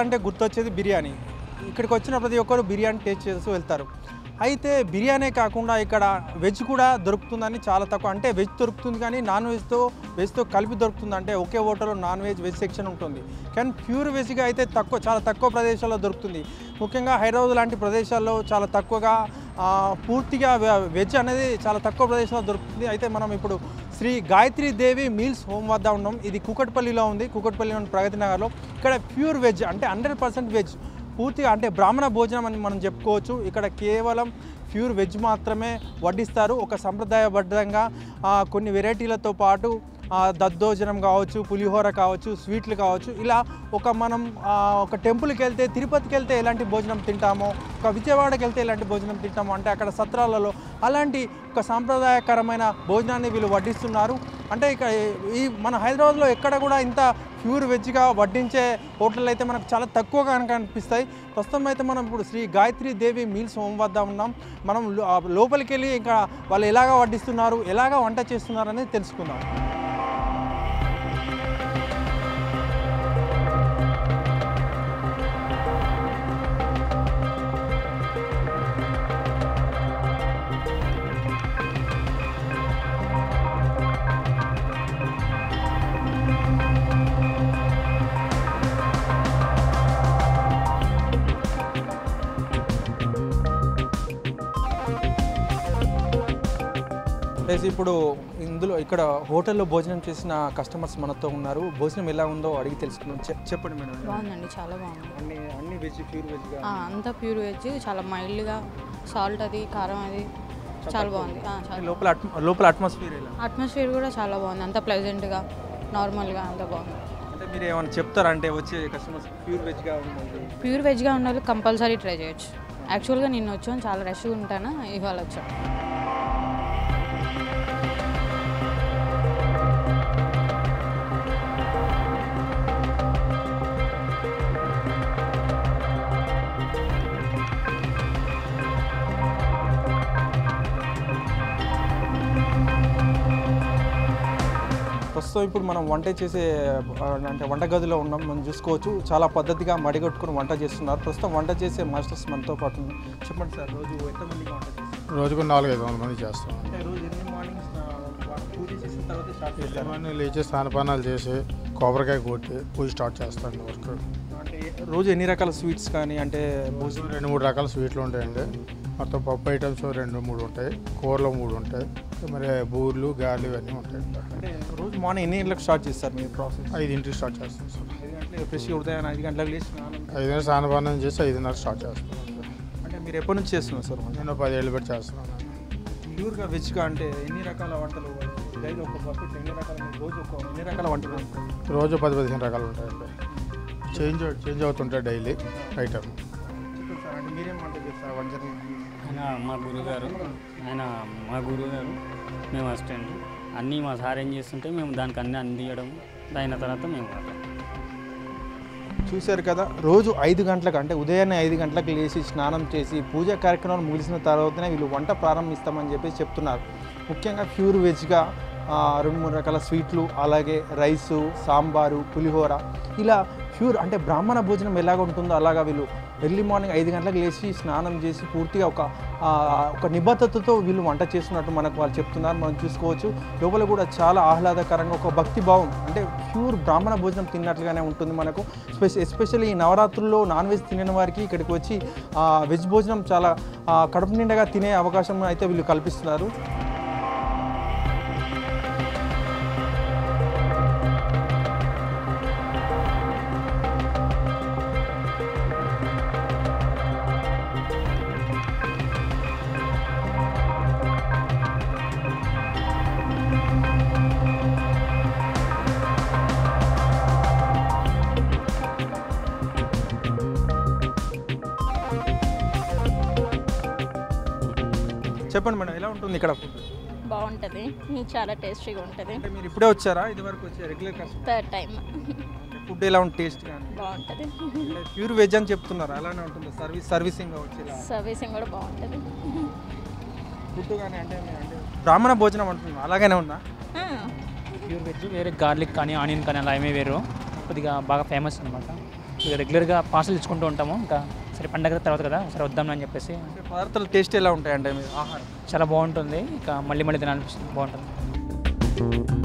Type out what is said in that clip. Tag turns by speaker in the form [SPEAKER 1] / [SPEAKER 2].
[SPEAKER 1] హైదరాబాద్ అంటే గుర్తొచ్చేది బిర్యానీ ఇక్కడికి వచ్చిన ప్రతి ఒక్కరు బిర్యానీ టేస్ట్ చేస్తూ వెళ్తారు అయితే బిర్యానీ కాకుండా ఇక్కడ వెజ్ కూడా దొరుకుతుందని చాలా తక్కువ అంటే వెజ్ దొరుకుతుంది కానీ నాన్ వెజ్తో వెజ్తో కలిపి దొరుకుతుంది అంటే ఒకే హోటల్లో నాన్ వెజ్ వెజ్ సెక్షన్ ఉంటుంది కానీ ప్యూర్ వెజ్గా అయితే తక్కువ చాలా తక్కువ ప్రదేశాల్లో దొరుకుతుంది ముఖ్యంగా హైదరాబాద్ లాంటి ప్రదేశాల్లో చాలా తక్కువగా ఆ, పూర్తిగా వె- వెజ్ అనేది చాలా తక్కువ ప్రదేశంలో దొరుకుతుంది అయితే మనం ఇప్పుడు శ్రీ గాయత్రి దేవి మీల్స్ హోమ్ వద్ద ఉన్నాం ఇది కూకట్పల్లిలో ఉంది కూకట్పల్లిలోని ప్రగతి నగర్లో ఇక్కడ ప్యూర్ వెజ్ అంటే హండ్రెడ్ పర్సెంట్ వెజ్ పూర్తిగా అంటే బ్రాహ్మణ భోజనం అని మనం చెప్పుకోవచ్చు ఇక్కడ కేవలం ప్యూర్ వెజ్ మాత్రమే వడ్డిస్తారు ఒక సంప్రదాయబద్ధంగా ఆ, కొన్ని వెరైటీలతో పాటు ఆ, దద్దోజనం కావచ్చు పులిహోర కావచ్చు స్వీట్లు కావచ్చు ఇలా ఒక మనం ఆ, ఒక టెంపుల్కి వెళ్తే తిరుపతికి వెళ్తే ఎలాంటి భోజనం తింటామో ఒక విజయవాడకి వెళ్తే ఎలాంటి భోజనం తింటామో అంటే అక్కడ సత్రాలలో అలాంటి ఒక సాంప్రదాయకరమైన భోజనాన్ని వీళ్ళు వడ్డిస్తున్నారు అంటే ఇక ఈ మన హైదరాబాద్లో ఎక్కడ కూడా ఇంత ప్యూర్ వెజ్గా వడ్డించే హోటల్ అయితే మనకు చాలా తక్కువగా కనుక అనిపిస్తాయి ప్రస్తుతం అయితే మనం ఇప్పుడు శ్రీ గాయత్రి దేవి మీల్స్ హోమ్ వద్ద ఉన్నాం మనం లో- ఆ లోపలికి వెళ్ళి ఇంకా వాళ్ళు ఎలాగ వడ్డిస్తున్నారు ఎలాగ వంట చేస్తున్నారు అనేది తెలుసుకుందాం ప్లస్ ఇప్పుడు ఇందులో ఇక్కడ హోటల్లో భోజనం చేసిన కస్టమర్స్ మనతో ఉన్నారు భోజనం ఎలా ఉందో అడిగి తెలుసుకున్నాం చె- చెప్పండి మేడం
[SPEAKER 2] బాగుందండి చాలా బాగుంది
[SPEAKER 1] అన్ని అన్ని వెజ్ ప్యూర్ వెజ్గా
[SPEAKER 2] ఆ, అంతా ప్యూర్ వెజ్ చాలా మైల్డ్గా సాల్ట్ అది కారం అది చాలా బాగుంది ఆ, చాలా
[SPEAKER 1] లోపల అట్మ- లోపల అట్మాస్ఫియర్ ఎలా
[SPEAKER 2] అట్మాస్ఫియర్ కూడా చాలా బాగుంది అంత ప్లెజెంట్గా నార్మల్గా అంత బాగుంది
[SPEAKER 1] అంటే మీరు ఏమైనా చెప్తారా అంటే వచ్చే కస్టమర్స్ ప్యూర్ వెజ్గా ఉంది
[SPEAKER 2] ప్యూర్ వెజ్గా ఉన్న వాళ్ళు కంపల్సరీ ట్రై చేయొచ్చు యాక్చువల్గా నిన్న వచ్చాను చాలా రష్గా ఉంటాను ఇవాళ వచ్చాను
[SPEAKER 1] ప్రస్తుతం ఇప్పుడు మనం వంట చేసే ఆ, అంటే వంటగదిలో ఉన్నాం మనం చూసుకోవచ్చు చాలా పద్ధతిగా మడిగొట్టుకుని వంట చేస్తున్నారు ప్రస్తుతం వంట చేసే మాస్టర్స్ మనతో పాటు ఉన్నారు. చెప్పండి సార్ రోజు ఎంతమందికి వంట చేస్తారు
[SPEAKER 3] రోజుకు నాలుగైదు వందల మంది చేస్తాం
[SPEAKER 1] అంటే రోజు ఎన్ని మార్నింగ్స్ పూజ చేసిన తర్వాత స్టార్ట్ చేస్తారు
[SPEAKER 3] మార్నింగ్ లేచి స్నానపానాలు చేసి కొబ్బరికాయ కొట్టి పూజ స్టార్ట్ చేస్తాను వర్క్
[SPEAKER 1] అంటే రోజు ఎన్ని రకాల స్వీట్స్ కానీ అంటే
[SPEAKER 3] రోజు రెండు మూడు రకాల స్వీట్లు ఉంటాయండి మొత్తం పప్పు ఐటమ్స్ రెండు మూడు ఉంటాయి కూరలు మూడు ఉంటాయి మరి బూర్లు గాలి ఇవన్నీ ఉంటాయి
[SPEAKER 1] అంటే రోజు మార్నింగ్ ఎన్ని గంటలకు స్టార్ట్ చేస్తారు మీ ప్రాసెస్
[SPEAKER 3] ఐదింటికి స్టార్ట్ చేస్తాం సార్
[SPEAKER 1] ఐదు గంటలకు ఫ్రెష్గా ఉదయం ఐదు గంటలకు లేచి స్నానం
[SPEAKER 3] ఐదున్నర స్నానపానం చేసి ఐదున్నర స్టార్ట్ చేస్తాం
[SPEAKER 1] అంటే మీరు ఎప్పటి నుంచి చేస్తున్నారు సార్ వంట?
[SPEAKER 3] నేను పదేళ్ళు పెట్టి చేస్తున్నాను
[SPEAKER 1] ప్యూర్గా వెజ్గా అంటే ఎన్ని రకాల వంటలు డైలీ ఒక బకెట్ ఎన్ని రకాల రోజు ఒక ఎన్ని రకాల వంటలు ఉంటాయి?
[SPEAKER 3] రోజు పది పదిహేను రకాలు ఉంటాయండి చేంజ్ చేంజ్ అవుతుంటాయి డైలీ ఐటమ్
[SPEAKER 1] చెప్పండి సార్ అంటే మీరేం వంట చేస్తారు వంట
[SPEAKER 4] ఆయన మా గురుగారు ఆయన మా గురుగారు మేము అసిస్టెంట్ అన్నీ మా సార్ ఏం చేస్తుంటే మేము దానికి అన్నీ అందియడం అయిన తర్వాత మేము వాడతాం
[SPEAKER 1] చూశారు కదా రోజు ఐదు గంటలకు అంటే ఉదయాన్నే ఐదు గంటలకు లేచి స్నానం చేసి పూజా కార్యక్రమాలు ముగిసిన తర్వాతనే వీళ్ళు వంట ప్రారంభిస్తామని చెప్పేసి చెప్తున్నారు ముఖ్యంగా ప్యూర్ వెజ్గా ఆ, రెండు మూడు రకాల స్వీట్లు అలాగే రైసు సాంబారు పులిహోర ఇలా ప్యూర్ అంటే బ్రాహ్మణ భోజనం ఎలాగ ఉంటుందో అలాగా వీళ్ళు ఎర్లీ మార్నింగ్ ఐదు గంటలకు లేచి స్నానం చేసి పూర్తిగా ఒక ఆ, ఒక నిబద్ధతతో వీళ్ళు వంట చేస్తున్నట్టు మనకు వాళ్ళు చెప్తున్నారు మనం చూసుకోవచ్చు లోపల కూడా చాలా ఆహ్లాదకరంగా ఒక భక్తి భావం అంటే ప్యూర్ బ్రాహ్మణ భోజనం తిన్నట్లుగానే ఉంటుంది మనకు స్పెష ఎస్పెషల్లీ ఈ నవరాత్రుల్లో నాన్ వెజ్ తినని వారికి ఇక్కడికి వచ్చి ఆ, వెజ్ భోజనం చాలా ఆ, కడుపు నిండగా తినే అవకాశం అయితే వీళ్ళు కల్పిస్తున్నారు చెప్పండి మేడం ఎలా ఉంటుంది ఇక్కడ ఫుడ్
[SPEAKER 5] బాగుంటుంది చాలా టేస్టీగా ఉంటుంది
[SPEAKER 1] అంటే మీరు ఇప్పుడే వచ్చారా ఇది వరకు వచ్చారు regular customer
[SPEAKER 5] third time
[SPEAKER 1] food ఎలా ఉంటుంది టేస్ట్ కానీ
[SPEAKER 5] బాగుంటుంది
[SPEAKER 1] ప్యూర్ వెజ్ అని చెప్తున్నారు అలానే ఉంటుంది సర్వీస్ సర్వీసింగ్ కావచ్చు ఇలా
[SPEAKER 5] సర్వీసింగ్ కూడా బాగుంటుంది
[SPEAKER 1] ఫుడ్ కానీ అంటే మీరు అంటే బ్రాహ్మణ భోజనం అంటున్నారు అలాగనే ఉందా
[SPEAKER 6] ప్యూర్ వెజ్ వేరే గార్లిక్ కానీ ఆనియన్ కానీ అలా ఏమీ వేరు కొద్దిగా బాగా ఫేమస్ అనమాట ఇక రెగ్యులర్గా పార్సల్ ఇచ్చుకుంటూ ఉంటాము ఇంకా సరే పండగ తర్వాత కదా సరే వద్దాం అని చెప్పేసి
[SPEAKER 1] పదార్థాలు టేస్ట్ ఎలా ఉంటాయంటే మీరు ఆహారం
[SPEAKER 6] చాలా బాగుంటుంది ఇక మళ్ళీ మళ్ళీ తినాలనిపిస్తుంది బాగుంటుంది